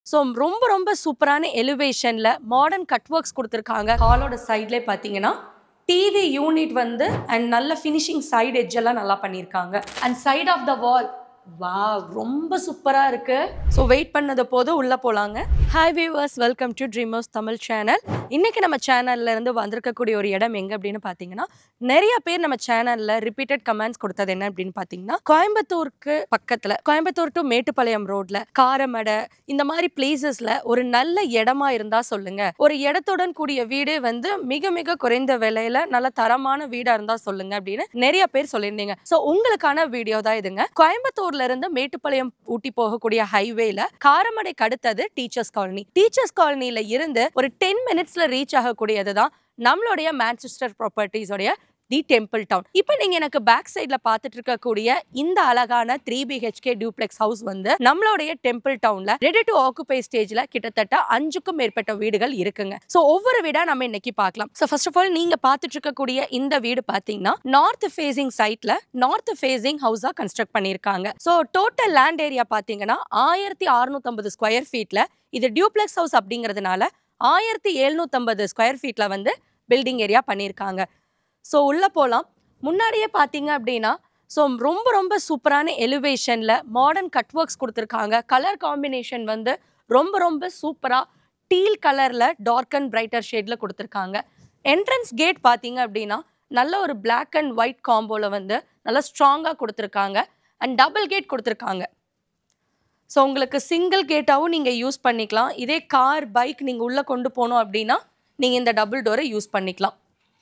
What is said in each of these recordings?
so ரொம்ப ரொம்ப சூப்பரான எலிவேஷனில் மாடர்ன் கட் ஒர்க்ஸ் கொடுத்துருக்காங்க ஹாலோட சைட்லேயே பார்த்தீங்கன்னா டிவி யூனிட் வந்து அண்ட் நல்ல ஃபினிஷிங் சைடு எட்ஜ் எல்லாம் நல்லா பண்ணியிருக்காங்க and side of the wall வா ரொம்ப சூப்பராக இருக்கு ஸோ வெயிட் பண்ணது போதும் உள்ளே போகலாங்க hi viewers welcome to dreamers Tamil channel இன்னைக்கு நம்ம சேனல்ல இருந்து வந்திருக்கக்கூடிய ஒரு இடம் எங்க அப்படின்னு பார்த்தீங்கன்னா நிறைய பேர் நம்ம சேனல்ல ரிப்பீட்டட் கமெண்ட்ஸ் கொடுத்தது என்ன அப்படின்னு பார்த்தீங்கன்னா கோயம்புத்தூருக்கு பக்கத்துல கோயம்புத்தூர் டு மேட்டுப்பாளையம் ரோட்ல காரமடை இந்த மாதிரி பிளேசஸ்ல ஒரு நல்ல இடமா இருந்தா சொல்லுங்க ஒரு இடத்துடன் கூடிய வீடு வந்து மிக மிக குறைந்த விலையில நல்ல தரமான வீடா இருந்தா சொல்லுங்க அப்படின்னு நிறைய பேர் சொல்லியிருந்தீங்க ஸோ உங்களுக்கான வீடியோ தான் இதுங்க கோயம்புத்தூர்ல இருந்து மேட்டுப்பாளையம் ஊட்டி போகக்கூடிய ஹைவேல காரமடைக்கு அடுத்தது டீச்சர்ஸ் காலனி டீச்சர்ஸ் காலனில இருந்து ஒரு டென் மினிட்ஸ்ல ரீச் ஆகக்கூடியது தான் நம்மளுடைய மேன்செஸ்டர் ப்ராப்பர்ட்டிஸோடைய தி டெம்பிள் டவுன் இப்போ நீங்க எனக்கு பேக் சைட்ல பார்த்துட்டு இருக்கக்கூடிய இந்த அழகான த்ரீ பிஹெச்கே டியூப்ளெக்ஸ் ஹவுஸ் வந்து நம்மளுடைய டெம்பிள் டவுன்ல ரெடி டு ஆக்குபை ஸ்டேஜ்ல கிட்டத்தட்ட அஞ்சுக்கும் மேற்பட்ட வீடுகள் இருக்குங்க ஸோ ஒவ்வொரு வீடா நம்ம இன்னைக்கு பார்க்கலாம் ஸோ ஃபர்ஸ்ட் ஆஃப் ஆல் நீங்க பார்த்துட்டு இருக்கக்கூடிய இந்த வீடு பார்த்தீங்கன்னா நார்த் ஃபேசிங் சைட்ல நார்த் ஃபேசிங் ஹவுஸா கன்ஸ்ட்ரக்ட் பண்ணியிருக்காங்க ஸோ டோட்டல் லேண்ட் ஏரியா பார்த்தீங்கன்னா ஆயிரத்தி அறுநூத்தம்பது ஸ்கொயர் ஃபீட்ல இது டியூப்ளெக்ஸ் ஹவுஸ் அப்படிங்கிறதுனால ஆயிரத்தி எழுநூத்தம்பது ஸ்கொயர் ஃபீட்ல வந்து பில்டிங் ஏரியா பண்ணியிருக்காங்க ஸோ உள்ளே போகலாம் முன்னாடியே பார்த்தீங்க அப்படின்னா ஸோ ரொம்ப ரொம்ப சூப்பரான எலிவேஷனில் மாடர்ன் கட் ஒர்க்ஸ் கொடுத்துருக்காங்க கலர் காம்பினேஷன் வந்து ரொம்ப ரொம்ப சூப்பராக டீல் கலரில் டார்க் அண்ட் பிரைட்டர் ஷேடில் கொடுத்துருக்காங்க என்ட்ரன்ஸ் கேட் பார்த்தீங்க அப்படின்னா நல்ல ஒரு Black அண்ட் ஒயிட் காம்போவில் வந்து நல்லா ஸ்ட்ராங்காக கொடுத்துருக்காங்க அண்ட் டபுள் கேட் கொடுத்துருக்காங்க ஸோ உங்களுக்கு சிங்கிள் கேட்டாகவும் நீங்கள் யூஸ் பண்ணிக்கலாம் இதே கார் பைக் நீங்கள் உள்ளே கொண்டு போகணும் அப்படின்னா நீங்கள் இந்த டபுள் டோரை யூஸ் பண்ணிக்கலாம்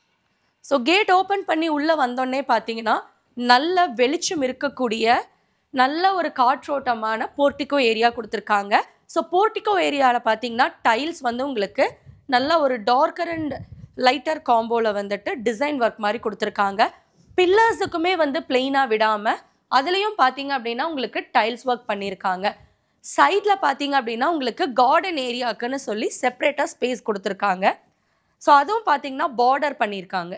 ஸோ கேட் ஓப்பன் பண்ணி உள்ளே வந்தோடனே பார்த்தீங்கன்னா நல்ல வெளிச்சம் இருக்கக்கூடிய நல்ல ஒரு காற்றோட்டமான போர்ட்டிகோ ஏரியா கொடுத்துருக்காங்க ஸோ போர்ட்டிகோ ஏரியாவில் பார்த்தீங்கன்னா டைல்ஸ் வந்து உங்களுக்கு நல்ல ஒரு டார்க்கர் அண்ட் லைட்டர் காம்போவில் வந்துட்டு டிசைன் ஒர்க் மாதிரி கொடுத்துருக்காங்க பில்லர்ஸுக்குமே வந்து பிளெயினாக விடாமல் அதுலேயும் பார்த்தீங்க அப்படின்னா உங்களுக்கு டைல்ஸ் ஒர்க் பண்ணியிருக்காங்க சைடில் பார்த்தீங்க அப்படின்னா உங்களுக்கு கார்டன் ஏரியாக்குன்னு சொல்லி செப்பரேட்டாக ஸ்பேஸ் கொடுத்துருக்காங்க ஸோ அதுவும் பார்த்தீங்கன்னா பார்டர் பண்ணியிருக்காங்க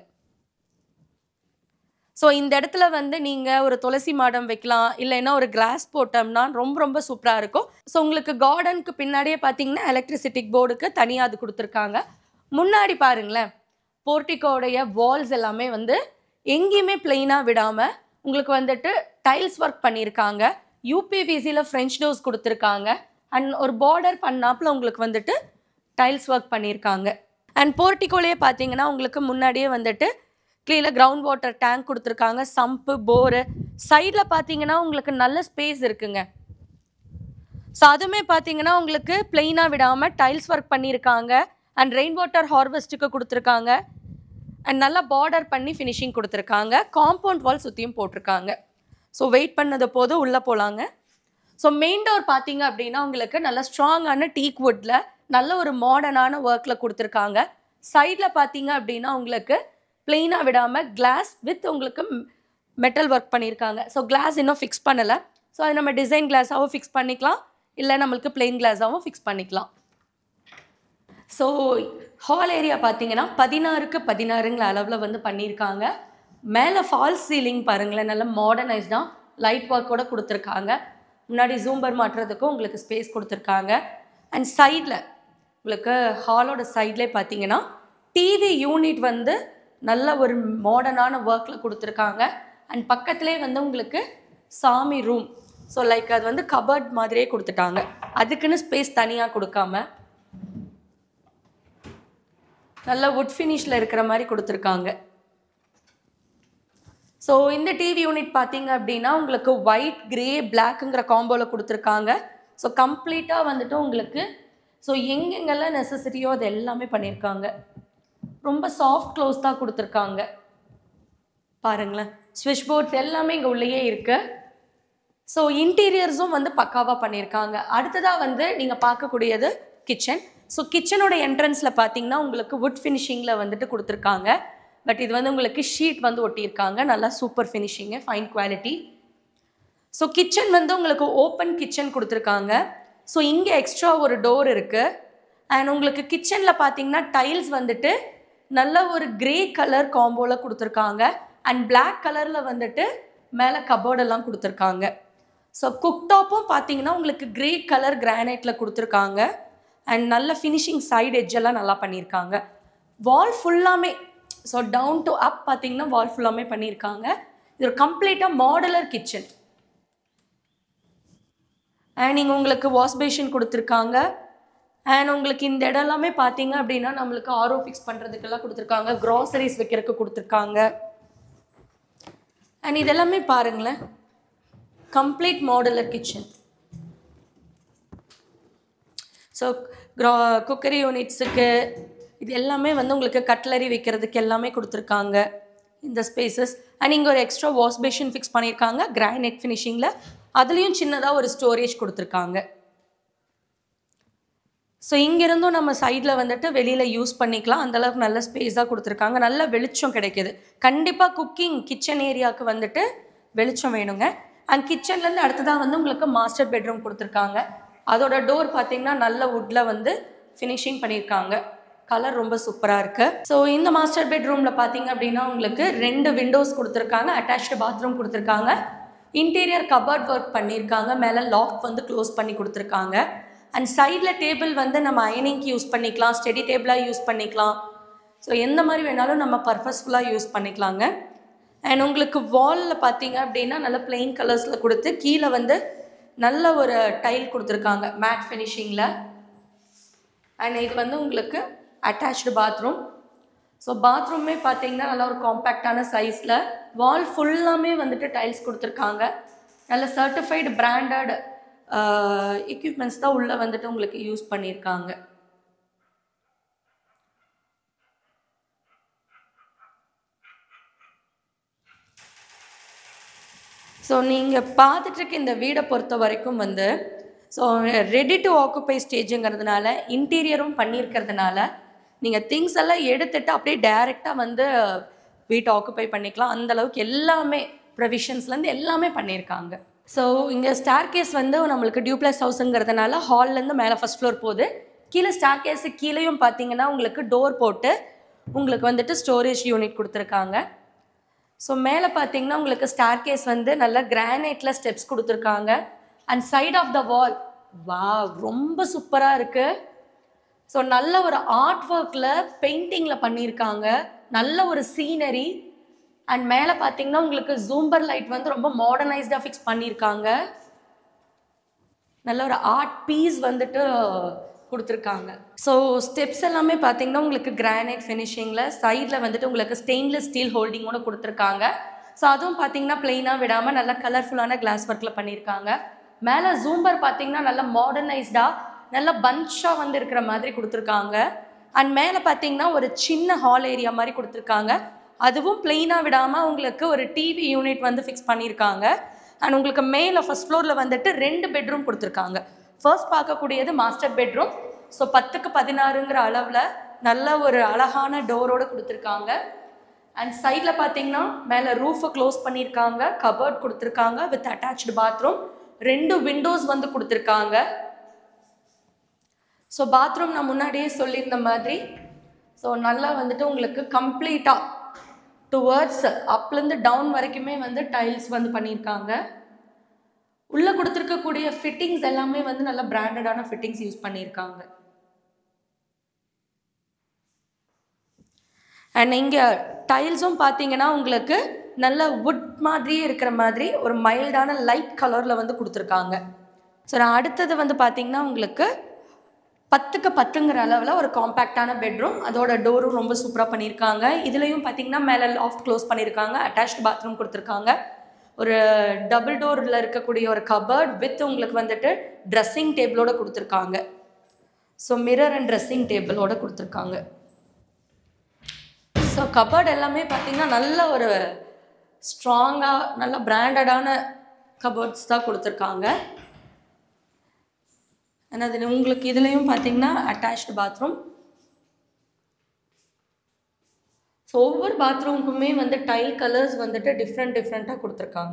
ஸோ இந்த இடத்துல வந்து நீங்கள் ஒரு துளசி மாடம் வைக்கலாம் இல்லைன்னா ஒரு கிளாஸ் போட்டோம்னா ரொம்ப ரொம்ப சூப்பராக இருக்கும் ஸோ உங்களுக்கு கார்டனுக்கு பின்னாடியே பார்த்தீங்கன்னா எலக்ட்ரிசிட்டிக் போர்டுக்கு தனியாக அது கொடுத்துருக்காங்க முன்னாடி பாருங்களேன் போர்ட்டிக்கோடைய வால்ஸ் எல்லாமே வந்து எங்கேயுமே பிளெயினாக விடாமல் உங்களுக்கு வந்துட்டு டைல்ஸ் ஒர்க் பண்ணியிருக்காங்க யூபிவிசியில் ஃப்ரெஞ்ச் டோர்ஸ் கொடுத்துருக்காங்க அண்ட் ஒரு பார்டர் பண்ணாப்புல உங்களுக்கு வந்துட்டு டைல்ஸ் ஒர்க் பண்ணியிருக்காங்க அண்ட் போர்ட்டிக்கோலேயே பார்த்தீங்கன்னா உங்களுக்கு முன்னாடியே வந்துட்டு கீழே கிரவுண்ட் வாட்டர் டேங்க் கொடுத்துருக்காங்க சம்பு போரு சைடில் பார்த்தீங்கன்னா உங்களுக்கு நல்ல ஸ்பேஸ் இருக்குங்க ஸோ அதுவுமே பார்த்தீங்கன்னா உங்களுக்கு பிளெயினாக விடாமல் டைல்ஸ் ஒர்க் பண்ணியிருக்காங்க அண்ட் ரெயின் வாட்டர் ஹார்வெஸ்ட்டுக்கு கொடுத்துருக்காங்க அண்ட் நல்லா பார்டர் பண்ணி ஃபினிஷிங் கொடுத்துருக்காங்க காம்பவுண்ட் வால் சுற்றியும் போட்டிருக்காங்க ஸோ வெயிட் பண்ணது போது உள்ளே போகலாங்க ஸோ மெயின் டோர் பார்த்தீங்க அப்படின்னா உங்களுக்கு நல்ல ஸ்ட்ராங்கான டீக் வுட்டில் நல்ல ஒரு மாடர்னான ஒர்க்கில் கொடுத்துருக்காங்க சைடில் பார்த்தீங்க அப்படின்னா உங்களுக்கு பிளெயினாக விடாமல் கிளாஸ் வித் உங்களுக்கு மெட்டல் ஒர்க் பண்ணியிருக்காங்க ஸோ கிளாஸ் இன்னும் ஃபிக்ஸ் பண்ணலை ஸோ அது நம்ம டிசைன் கிளாஸாகவும் ஃபிக்ஸ் பண்ணிக்கலாம் இல்லை நம்மளுக்கு பிளெயின் கிளாஸாகவும் ஃபிக்ஸ் பண்ணிக்கலாம் ஸோ ஹால் ஏரியா பார்த்தீங்கன்னா பதினாறுக்கு பதினாறுங்கிற அளவில் வந்து பண்ணியிருக்காங்க மேலே ஃபால்ஸ் சீலிங் பாருங்களேன் நல்ல மாடர்னைஸ்டாக லைட் ஒர்க்கோட கொடுத்துருக்காங்க முன்னாடி ஜூம்பர் மாட்டுறதுக்கும் உங்களுக்கு ஸ்பேஸ் கொடுத்துருக்காங்க அண்ட் சைடில் உங்களுக்கு ஹாலோட சைட்லேயே பார்த்தீங்கன்னா டிவி யூனிட் வந்து நல்ல ஒரு மாடர்னான ஒர்க்கில் கொடுத்துருக்காங்க அண்ட் பக்கத்துலேயே வந்து உங்களுக்கு சாமி ரூம் ஸோ லைக் அது வந்து கபர்ட் மாதிரியே கொடுத்துட்டாங்க அதுக்குன்னு ஸ்பேஸ் தனியாக கொடுக்காம நல்ல வுட் ஃபினிஷில் இருக்கிற மாதிரி கொடுத்துருக்காங்க ஸோ இந்த டிவி யூனிட் பார்த்தீங்க அப்படின்னா உங்களுக்கு ஒயிட் கிரே பிளாக்குங்கிற காம்போவில் கொடுத்துருக்காங்க ஸோ கம்ப்ளீட்டாக வந்துட்டு உங்களுக்கு ஸோ எங்கெங்கெல்லாம் நெசசிட்டியோ அது எல்லாமே பண்ணியிருக்காங்க ரொம்ப சாஃப்ட் க்ளோஸ் தான் கொடுத்துருக்காங்க பாருங்களேன் ஸ்விட்ச் போர்ட்ஸ் எல்லாமே இங்கே உள்ளேயே இருக்கு ஸோ இன்டீரியர்ஸும் வந்து பக்காவாக பண்ணியிருக்காங்க அடுத்ததாக வந்து நீங்கள் பார்க்கக்கூடியது கிச்சன் ஸோ கிச்சனோட என்ட்ரன்ஸில் பார்த்தீங்கன்னா உங்களுக்கு வுட் ஃபினிஷிங்கில் வந்துட்டு கொடுத்துருக்காங்க பட் இது வந்து உங்களுக்கு ஷீட் வந்து ஒட்டியிருக்காங்க நல்லா super finishing fine quality so kitchen வந்து உங்களுக்கு ஓப்பன் கிச்சன் கொடுத்துருக்காங்க ஸோ இங்கே எக்ஸ்ட்ரா ஒரு டோர் இருக்குது அண்ட் உங்களுக்கு கிச்சனில் பார்த்தீங்கன்னா டைல்ஸ் வந்துட்டு நல்ல ஒரு கிரே கலர் காம்போவில் கொடுத்துருக்காங்க அண்ட் Black கலரில் வந்துட்டு மேலே கபோர்டெல்லாம் கொடுத்துருக்காங்க ஸோ குக்டாப்பும் பார்த்தீங்கன்னா உங்களுக்கு கிரே கலர் கிரானைட்டில் கொடுத்துருக்காங்க அண்ட் நல்ல ஃபினிஷிங் சைடு எட்ஜெல்லாம் நல்லா பண்ணியிருக்காங்க வால் ஃபுல்லாமே ஸோ டவுன் டு அப் பார்த்தீங்கன்னா வால் ஃபுல்லாமே பண்ணியிருக்காங்க இது ஒரு கம்ப்ளீட்டாக மாடலர் கிச்சன் அண்ட் இங்கே உங்களுக்கு வாஷ் பேஷன் கொடுத்துருக்காங்க அண்ட் உங்களுக்கு இந்த இடம் எல்லாமே பார்த்தீங்க அப்படின்னா நம்மளுக்கு ஆரோ ஃபிக்ஸ் பண்ணுறதுக்கெல்லாம் கொடுத்துருக்காங்க க்ராசரிஸ் வைக்கிறதுக்கு கொடுத்துருக்காங்க அண்ட் இதெல்லாமே பாருங்களேன் கம்ப்ளீட் மாடுலர் கிச்சன் ஸோ க்ரா குக்கரி யூனிட்ஸுக்கு இது எல்லாமே வந்து உங்களுக்கு கட்லரி வைக்கிறதுக்கு எல்லாமே கொடுத்துருக்காங்க இந்த ஸ்பேசஸ் அண்ட் இங்கே ஒரு எக்ஸ்ட்ரா வாஷ் பேஷன் ஃபிக்ஸ் பண்ணியிருக்காங்க கிரானைட் ஃபினிஷிங்கில் அதுலேயும் சின்னதாக ஒரு ஸ்டோரேஜ் கொடுத்துருக்காங்க ஸோ இங்கேருந்தும் நம்ம சைடில் வந்துட்டு வெளியில் யூஸ் பண்ணிக்கலாம் அந்தளவுக்கு நல்ல ஸ்பேஸாக கொடுத்துருக்காங்க நல்ல வெளிச்சம் கிடைக்கிது கண்டிப்பாக குக்கிங் கிச்சன் ஏரியாவுக்கு வந்துட்டு வெளிச்சம் வேணுங்க அண்ட் கிச்சன்லேருந்து அடுத்ததாக வந்து உங்களுக்கு மாஸ்டர் பெட்ரூம் கொடுத்துருக்காங்க அதோட டோர் பார்த்தீங்கன்னா நல்ல வுட்டில் வந்து ஃபினிஷிங் பண்ணியிருக்காங்க கலர் ரொம்ப சூப்பராக இருக்குது ஸோ இந்த மாஸ்டர் பெட்ரூமில் பார்த்தீங்க அப்படின்னா உங்களுக்கு ரெண்டு விண்டோஸ் கொடுத்துருக்காங்க அட்டாச்டு பாத்ரூம் கொடுத்துருக்காங்க இன்டீரியர் கபர்ட் ஒர்க் பண்ணியிருக்காங்க மேலே லாக் வந்து க்ளோஸ் பண்ணி கொடுத்துருக்காங்க அண்ட் சைடில் டேபிள் வந்து நம்ம அயனிங்க்கு யூஸ் பண்ணிக்கலாம் ஸ்டெடி டேபிளாக யூஸ் பண்ணிக்கலாம் ஸோ எந்த மாதிரி வேணாலும் நம்ம பர்பஸ்ஃபுல்லாக யூஸ் பண்ணிக்கலாங்க அண்ட் உங்களுக்கு வாலில் பார்த்தீங்க அப்படின்னா நல்ல பிளெயின் கலர்ஸில் கொடுத்து கீழே வந்து நல்ல ஒரு டைல் கொடுத்துருக்காங்க மேட் ஃபினிஷிங்கில் அண்ட் இது வந்து உங்களுக்கு அட்டாச்டு பாத்ரூம் ஸோ பாத்ரூமே பார்த்தீங்கன்னா நல்ல ஒரு காம்பேக்டான சைஸில் வால் ஃபுல்லாமே வந்துட்டு டைல்ஸ் கொடுத்துருக்காங்க நல்ல சர்டிஃபைடு பிராண்டட் எக்யூப்மெண்ட்ஸ் தான் உள்ளே வந்துட்டு உங்களுக்கு யூஸ் பண்ணியிருக்காங்க ஸோ நீங்கள் பார்த்துட்ருக்க இந்த வீடை பொறுத்த வரைக்கும் வந்து ஸோ ரெடி டு ஆக்குப்பை ஸ்டேஜுங்கிறதுனால இன்டீரியரும் பண்ணியிருக்கிறதுனால நீங்கள் திங்ஸ் எல்லாம் எடுத்துட்டு அப்படியே டைரெக்டாக வந்து வீட்டை ஆக்குப்பை பண்ணிக்கலாம் அந்த அளவுக்கு எல்லாமே ப்ரொவிஷன்ஸ்லேருந்து எல்லாமே பண்ணியிருக்காங்க ஸோ இங்கே ஸ்டார் கேஸ் வந்து நம்மளுக்கு டியூப்ளஸ் ஹவுஸுங்கிறதுனால ஹால்லேருந்து மேலே ஃபஸ்ட் ஃப்ளோர் போகுது கீழே ஸ்டார் கேஸு கீழேயும் பார்த்தீங்கன்னா உங்களுக்கு டோர் போட்டு உங்களுக்கு வந்துட்டு ஸ்டோரேஜ் யூனிட் கொடுத்துருக்காங்க ஸோ மேலே பார்த்தீங்கன்னா உங்களுக்கு ஸ்டார் கேஸ் வந்து நல்ல கிரானைட்டில் ஸ்டெப்ஸ் கொடுத்துருக்காங்க and side of the wall வா ரொம்ப சூப்பராக இருக்குது ஸோ நல்ல ஒரு ஆர்ட் ஒர்க்கில் பெயிண்டிங்கில் பண்ணியிருக்காங்க நல்ல ஒரு சீனரி அண்ட் மேலே பார்த்தீங்கன்னா உங்களுக்கு ஜூம்பர் லைட் வந்து ரொம்ப மாடர்னைஸ்டாக ஃபிக்ஸ் பண்ணியிருக்காங்க நல்ல ஒரு ஆர்ட் பீஸ் வந்துட்டு கொடுத்துருக்காங்க ஸோ ஸ்டெப்ஸ் எல்லாமே பார்த்தீங்கன்னா உங்களுக்கு கிரானைட் ஃபினிஷிங்கில் சைடில் வந்துட்டு உங்களுக்கு ஸ்டெயின்லெஸ் ஸ்டீல் ஹோல்டிங்கோட கொடுத்துருக்காங்க ஸோ அதுவும் பார்த்தீங்கன்னா பிளெயினாக விடாமல் நல்ல கலர்ஃபுல்லான கிளாஸ் ஒர்க்கில் பண்ணியிருக்காங்க மேலே ஜூம்பர் பார்த்தீங்கன்னா நல்ல மாடர்னைஸ்டாக நல்ல பஞ்சாக வந்து இருக்கிற மாதிரி கொடுத்துருக்காங்க அண்ட் மேலே பார்த்தீங்கன்னா ஒரு சின்ன ஹால் ஏரியா மாதிரி கொடுத்துருக்காங்க அதுவும் பிளெயினாக விடாமல் உங்களுக்கு ஒரு டிவி யூனிட் வந்து ஃபிக்ஸ் பண்ணியிருக்காங்க அண்ட் உங்களுக்கு மேலே ஃபஸ்ட் ஃப்ளோரில் வந்துட்டு ரெண்டு பெட்ரூம் கொடுத்துருக்காங்க ஃபர்ஸ்ட் பார்க்கக்கூடியது மாஸ்டர் பெட்ரூம் ஸோ பத்துக்கு பதினாறுங்கிற அளவில் நல்ல ஒரு அழகான டோரோடு கொடுத்துருக்காங்க அண்ட் சைடில் பார்த்தீங்கன்னா மேலே ரூஃபை க்ளோஸ் பண்ணியிருக்காங்க கபர்ட் கொடுத்துருக்காங்க வித் அட்டாச்டு பாத்ரூம் ரெண்டு விண்டோஸ் வந்து கொடுத்துருக்காங்க ஸோ பாத்ரூம் நான் முன்னாடியே சொல்லியிருந்த மாதிரி ஸோ நல்லா வந்துட்டு உங்களுக்கு கம்ப்ளீட்டாக டுவர்ட்ஸ் அப்லேருந்து டவுன் வரைக்குமே வந்து டைல்ஸ் வந்து பண்ணியிருக்காங்க உள்ளே கொடுத்துருக்கக்கூடிய ஃபிட்டிங்ஸ் எல்லாமே வந்து நல்ல பிராண்டடான ஃபிட்டிங்ஸ் யூஸ் பண்ணியிருக்காங்க அண்ட் இங்கே டைல்ஸும் பார்த்தீங்கன்னா உங்களுக்கு நல்ல வுட் மாதிரியே இருக்கிற மாதிரி ஒரு மைல்டான லைட் கலரில் வந்து கொடுத்துருக்காங்க ஸோ நான் அடுத்தது வந்து பார்த்தீங்கன்னா உங்களுக்கு பத்துக்கு பத்துங்கிற அளவில் ஒரு காம்பேக்டான பெட்ரூம் அதோட டோரும் ரொம்ப சூப்பராக பண்ணியிருக்காங்க இதுலேயும் பார்த்தீங்கன்னா மேலே லாஃப்ட் க்ளோஸ் பண்ணியிருக்காங்க அட்டாச்டு பாத்ரூம் கொடுத்துருக்காங்க ஒரு டபுள் டோரில் இருக்கக்கூடிய ஒரு கபர்ட் வித் உங்களுக்கு வந்துட்டு ட்ரெஸ்ஸிங் டேபிளோட கொடுத்துருக்காங்க ஸோ மிரர் அண்ட் ட்ரெஸ்ஸிங் டேபிளோட கொடுத்துருக்காங்க ஸோ கபர்ட் எல்லாமே பார்த்தீங்கன்னா நல்ல ஒரு ஸ்ட்ராங்காக நல்ல பிராண்டடான கபர்ட்ஸ் தான் கொடுத்துருக்காங்க அண்ட் அது உங்களுக்கு இதுலேயும் பார்த்தீங்கன்னா அட்டாச்டு பாத்ரூம் ஸோ ஒவ்வொரு பாத்ரூமுக்குமே வந்து டைல் கலர்ஸ் வந்துட்டு டிஃப்ரெண்ட் டிஃப்ரெண்ட்டாக கொடுத்துருக்காங்க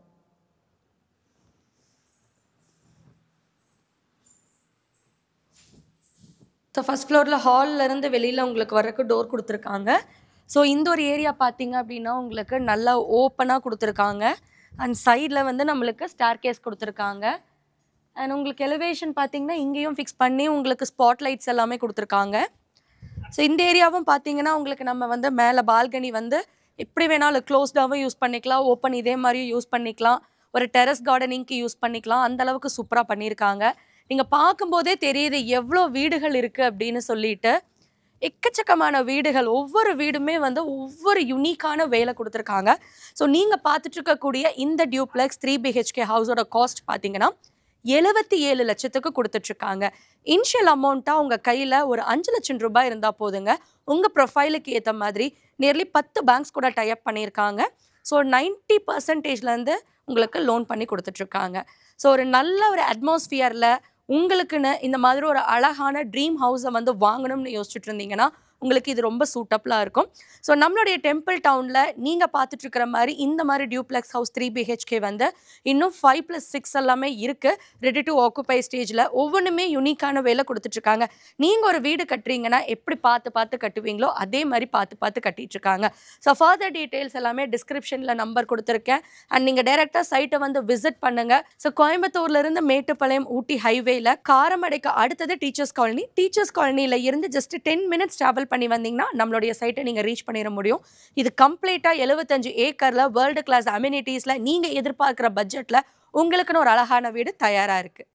ஸோ ஃபஸ்ட் ஃப்ளோரில் ஹாலில் இருந்து வெளியில் உங்களுக்கு வரக்கு டோர் கொடுத்துருக்காங்க ஸோ இந்த ஒரு ஏரியா பார்த்தீங்க அப்படின்னா உங்களுக்கு நல்லா ஓப்பனாக கொடுத்துருக்காங்க அண்ட் சைடில் வந்து நம்மளுக்கு ஸ்டார் கேஸ் கொடுத்துருக்காங்க அண்ட் உங்களுக்கு எலிவேஷன் பார்த்தீங்கன்னா இங்கேயும் ஃபிக்ஸ் பண்ணி உங்களுக்கு ஸ்பாட் லைட்ஸ் எல்லாமே கொடுத்துருக்காங்க ஸோ இந்த ஏரியாவும் பார்த்தீங்கன்னா உங்களுக்கு நம்ம வந்து மேலே பால்கனி வந்து எப்படி வேணாலும் க்ளோஸ்டாகவும் யூஸ் பண்ணிக்கலாம் ஓப்பன் இதே மாதிரியும் யூஸ் பண்ணிக்கலாம் ஒரு டெரஸ் கார்டனிங்க்கு யூஸ் பண்ணிக்கலாம் அந்த அளவுக்கு சூப்பராக பண்ணியிருக்காங்க நீங்கள் பார்க்கும்போதே தெரியுது எவ்வளோ வீடுகள் இருக்குது அப்படின்னு சொல்லிட்டு எக்கச்சக்கமான வீடுகள் ஒவ்வொரு வீடுமே வந்து ஒவ்வொரு யுனிக்கான வேலை கொடுத்துருக்காங்க ஸோ நீங்கள் பார்த்துட்டு இருக்கக்கூடிய இந்த டியூப்ளெக்ஸ் த்ரீ பிஹெச்கே ஹவுஸோட காஸ்ட் பார்த்தீங்கன்னா எழுபத்தி ஏழு லட்சத்துக்கு கொடுத்துட்ருக்காங்க இனிஷியல் அமௌண்ட்டாக உங்கள் கையில் ஒரு அஞ்சு லட்சம் ரூபாய் இருந்தால் போதுங்க உங்கள் ப்ரொஃபைலுக்கு ஏற்ற மாதிரி நியர்லி பத்து பேங்க்ஸ் கூட டைப் பண்ணியிருக்காங்க ஸோ நைன்ட்டி பர்சன்டேஜ்லேருந்து உங்களுக்கு லோன் பண்ணி கொடுத்துட்ருக்காங்க ஸோ ஒரு நல்ல ஒரு அட்மாஸ்ஃபியரில் உங்களுக்குன்னு இந்த மாதிரி ஒரு அழகான ட்ரீம் ஹவுஸை வந்து வாங்கணும்னு யோசிச்சுட்டு இருந்தீங்கன்னா உங்களுக்கு இது ரொம்ப சூட்டபுளாக இருக்கும் ஸோ நம்மளுடைய டெம்பிள் டவுனில் நீங்கள் பார்த்துட்டு இருக்கிற மாதிரி இந்த மாதிரி டியூப்ளெக்ஸ் ஹவுஸ் த்ரீ பிஹெச்கே வந்து இன்னும் ஃபைவ் ப்ளஸ் சிக்ஸ் எல்லாமே இருக்குது ரெடி டு ஆக்குபை ஸ்டேஜில் ஒவ்வொன்றுமே யூனிக்கான வேலை கொடுத்துட்ருக்காங்க நீங்கள் ஒரு வீடு கட்டுறீங்கன்னா எப்படி பார்த்து பார்த்து கட்டுவீங்களோ அதே மாதிரி பார்த்து பார்த்து கட்டிட்டு இருக்காங்க ஸோ ஃபர்தர் டீட்டெயில்ஸ் எல்லாமே டிஸ்கிரிப்ஷனில் நம்பர் கொடுத்துருக்கேன் அண்ட் நீங்கள் டேரெக்டாக சைட்டை வந்து விசிட் பண்ணுங்கள் ஸோ கோயம்புத்தூர்லேருந்து மேட்டுப்பாளையம் ஊட்டி ஹைவேல காரமடைக்கு அடுத்தது டீச்சர்ஸ் காலனி டீச்சர்ஸ் காலனியில் இருந்து ஜஸ்ட் டென் மினிட்ஸ் ட்ராவல் பண்ணி வந்தீங்கன்னா நம்மளுடைய சைட்டை நீங்கள் ரீச் பண்ணிட முடியும் இது கம்ப்ளீட்டாக எழுபத்தஞ்சு ஏக்கரில் வேர்ல்டு கிளாஸ் அம்யூனிட்டிஸில் நீங்கள் எதிர்பார்க்குற பட்ஜெட்டில் உங்களுக்குன்னு ஒரு அழகான வீடு தயாராக இருக்குது